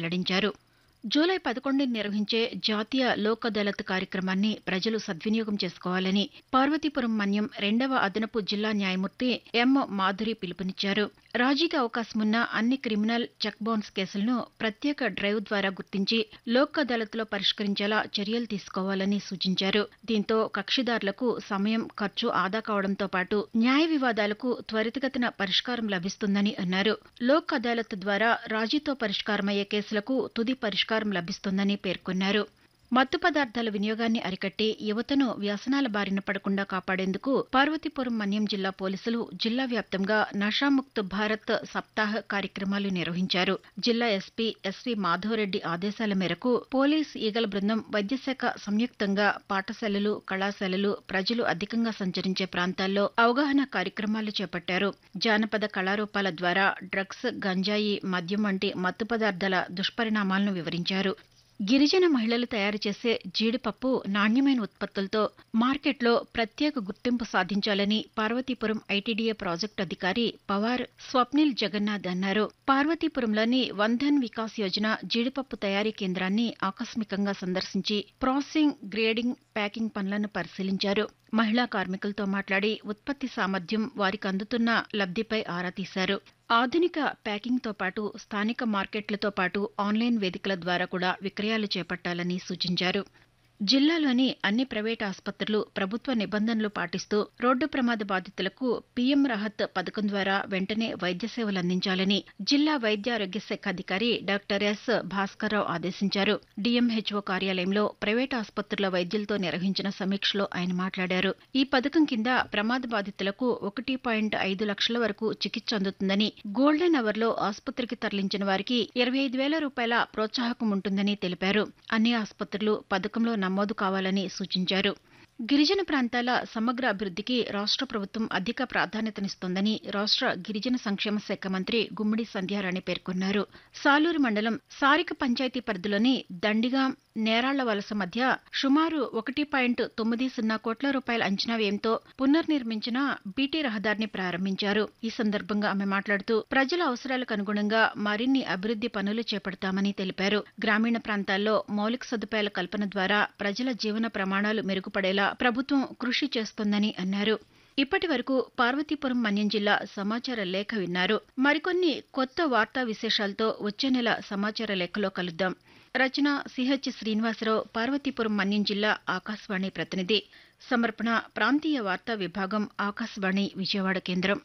వెల్లడించారు జూలై పదకొండుని నిర్వహించే జాతీయ లోక్ అదాలత్ కార్యక్రమాన్ని ప్రజలు సద్వినియోగం చేసుకోవాలని పార్వతీపురం మన్యం రెండవ అదనపు జిల్లా న్యాయమూర్తి ఎం మాధురి పిలుపునిచ్చారు రాజీకి అవకాశమున్న అన్ని క్రిమినల్ చెక్ బౌన్స్ కేసులను ప్రత్యేక డ్రైవ్ ద్వారా గుర్తించి లోక్ అదాలత్లో పరిష్కరించేలా చర్యలు తీసుకోవాలని సూచించారు దీంతో కక్షిదారులకు సమయం ఖర్చు ఆదా కావడంతో పాటు న్యాయ వివాదాలకు త్వరితగతిన పరిష్కారం లభిస్తుందని అన్నారు లోక్ అదాలత్ ద్వారా రాజీతో పరిష్కారమయ్యే కేసులకు తుది పరిష్కారం లభిస్తుందని పేర్కొన్నారు మత్తు పదార్థాల వినియోగాన్ని అరికట్టి యువతను వ్యసనాల బారిన పడకుండా కాపాడేందుకు పార్వతీపురం మన్యం జిల్లా పోలీసులు జిల్లా వ్యాప్తంగా నషాముక్త్ భారత్ సప్తాహ్ కార్యక్రమాలు నిర్వహించారు జిల్లా ఎస్పీ ఎస్వి మాధవరెడ్డి ఆదేశాల మేరకు పోలీస్ ఈగల బృందం వైద్యశాఖ సంయుక్తంగా పాఠశాలలు కళాశాలలు ప్రజలు అధికంగా సంచరించే ప్రాంతాల్లో అవగాహన కార్యక్రమాలు చేపట్టారు జానపద కళారూపాల ద్వారా డ్రగ్స్ గంజాయి మద్యం వంటి మత్తు పదార్థాల దుష్పరిణామాలను వివరించారు గిరిజన మహిళలు తయారు చేసే జీడిపప్పు నాణ్యమైన ఉత్పత్తులతో మార్కెట్లో ప్రత్యేక గుర్తింపు సాధించాలని పార్వతీపురం ఐటీడీఏ ప్రాజెక్టు అధికారి పవార్ స్వప్నిల్ జగన్నాథ్ అన్నారు పార్వతీపురంలోని వంధన్ వికాస్ యోజన జీడిపప్పు తయారీ కేంద్రాన్ని ఆకస్మికంగా సందర్శించి ప్రాసెసింగ్ గ్రేడింగ్ ప్యాకింగ్ పనులను పరిశీలించారు మహిళా కార్మికులతో మాట్లాడి ఉత్పత్తి సామర్థ్యం వారికి అందుతున్న లబ్ధిపై ఆరా తీశారు ఆధునిక ప్యాకింగ్తో పాటు స్థానిక మార్కెట్లతో పాటు ఆన్లైన్ వేదికల ద్వారా కూడా విక్రయాలు చేపట్టాలని సూచించారు జిల్లాలోని అన్ని ప్రైవేట్ ఆసుపత్రులు ప్రభుత్వ నిబంధనలు పాటిస్తూ రోడ్డు ప్రమాద బాధితులకు పీఎం రాహత్ పథకం ద్వారా వెంటనే వైద్య సేవలు అందించాలని జిల్లా వైద్య ఆరోగ్య శాఖ అధికారి డాక్టర్ ఎస్ భాస్కర్రావు ఆదేశించారు డీఎంహెచ్ఓ కార్యాలయంలో ప్రైవేట్ ఆసుపత్రుల వైద్యులతో నిర్వహించిన సమీక్షలో ఆయన మాట్లాడారు ఈ పథకం కింద ప్రమాద బాధితులకు ఒకటి పాయింట్ ఐదు లక్షల వరకు చికిత్స అందుతుందని గోల్డెన్ అవర్ లో ఆసుపత్రికి తరలించిన వారికి ఇరవై ఐదు వేల రూపాయల ప్రోత్సాహకం ఉంటుందని తెలిపారు అన్ని ఆసుపత్రులు పథకంలో నమోదు కావాలని సూచించారు గిరిజన ప్రాంతాల సమగ్ర అభివృద్ధికి రాష్ట్ర ప్రభుత్వం అధిక ప్రాధాన్యతనిస్తోందని రాష్ట్ర గిరిజన సంక్షేమ శాఖ మంత్రి గుమ్మడి సంధ్యారాణి పేర్కొన్నారు సాలూరు మండలం సారిక పంచాయతీ పరిధిలోని దండిగాం నేరాళ్ల వలస మధ్య సుమారు ఒకటి పాయింట్ తొమ్మిది సున్నా కోట్ల రూపాయల అంచనా వ్యయంతో పునర్నిర్మించిన బీటీ రహదారిని ప్రారంభించారు ఈ సందర్భంగా ఆమె మాట్లాడుతూ ప్రజల అవసరాలకు అనుగుణంగా మరిన్ని అభివృద్ది పనులు చేపడతామని తెలిపారు గ్రామీణ ప్రాంతాల్లో మౌలిక సదుపాయాల కల్పన ద్వారా ప్రజల జీవన ప్రమాణాలు మెరుగుపడేలా ప్రభుత్వం కృషి చేస్తోందని అన్నారు ఇప్పటి వరకు పార్వతీపురం మన్యం జిల్లా సమాచార లేఖ విన్నారు మరికొన్ని కొత్త వార్తా విశేషాలతో వచ్చే నెల సమాచార లేఖలో కలుద్దాం రచన సిహెచ్ శ్రీనివాసరావు పార్వతీపురం మన్యం జిల్లా ఆకాశవాణి ప్రతినిధి సమర్పణ ప్రాంతీయ వార్తా విభాగం ఆకాశవాణి విజయవాడ కేంద్రం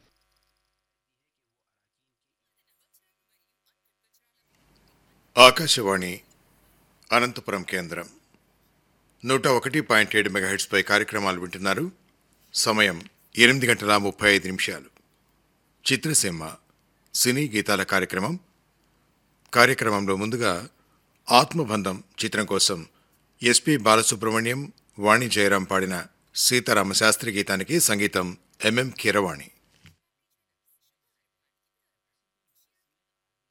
ఆకాశవాణి అనంతపురం కేంద్రం నూట ఒకటి పాయింట్ ఏడు మెగాహెట్స్పై కార్యక్రమాలు వింటున్నారు సమయం ఎనిమిది గంటల ముప్పై ఐదు నిమిషాలు చిత్రసీమ సినీ గీతాల కార్యక్రమం కార్యక్రమంలో ముందుగా ఆత్మబంధం చిత్రం కోసం ఎస్పి బాలసుబ్రహ్మణ్యం వాణి జయరాం పాడిన సీతారామ శాస్త్రి గీతానికి సంగీతం ఎంఎం కీరవాణి